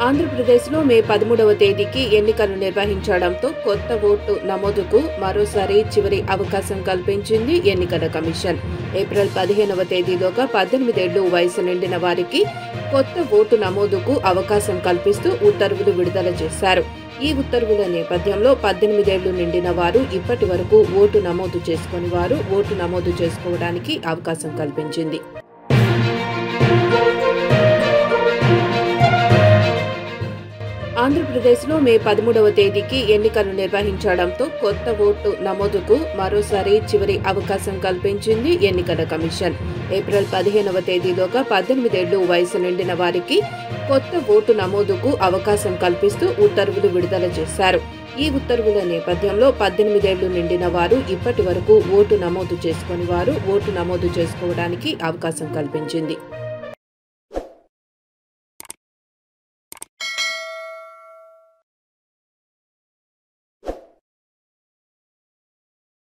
ఆంధ్రప్రదేశ్లో మే పదమూడవ తేదీకి ఎన్నికలు నిర్వహించడంతో కొత్త ఓటు నమోదుకు మరోసారి చివరి అవకాశం కల్పించింది ఎన్నికల కమిషన్ ఏప్రిల్ పదిహేనవ తేదీలోగా పద్దెనిమిదేళ్లు వయసు నిండిన వారికి కొత్త ఓటు నమోదుకు అవకాశం కల్పిస్తూ ఉత్తర్వులు విడుదల చేశారు ఈ ఉత్తర్వుల నేపథ్యంలో పద్దెనిమిదేళ్లు నిండిన వారు ఇప్పటి వరకు ఓటు నమోదు చేసుకుని వారు ఓటు నమోదు చేసుకోవడానికి అవకాశం కల్పించింది ఆంధ్రప్రదేశ్లో మే పదమూడవ తేదీకి ఎన్నికలు నిర్వహించడంతో కొత్త ఓటు నమోదుకు మరోసారి చివరి అవకాశం కల్పించింది ఎన్నికల కమిషన్ ఏప్రిల్ పదిహేనవ తేదీలోగా పద్దెనిమిదేళ్లు వయసు నిండిన వారికి కొత్త ఓటు నమోదుకు అవకాశం కల్పిస్తూ ఉత్తర్వులు విడుదల చేశారు ఈ ఉత్తర్వుల నేపథ్యంలో పద్దెనిమిదేళ్లు నిండిన వారు ఇప్పటి వరకు ఓటు నమోదు చేసుకుని వారు ఓటు నమోదు చేసుకోవడానికి అవకాశం కల్పించింది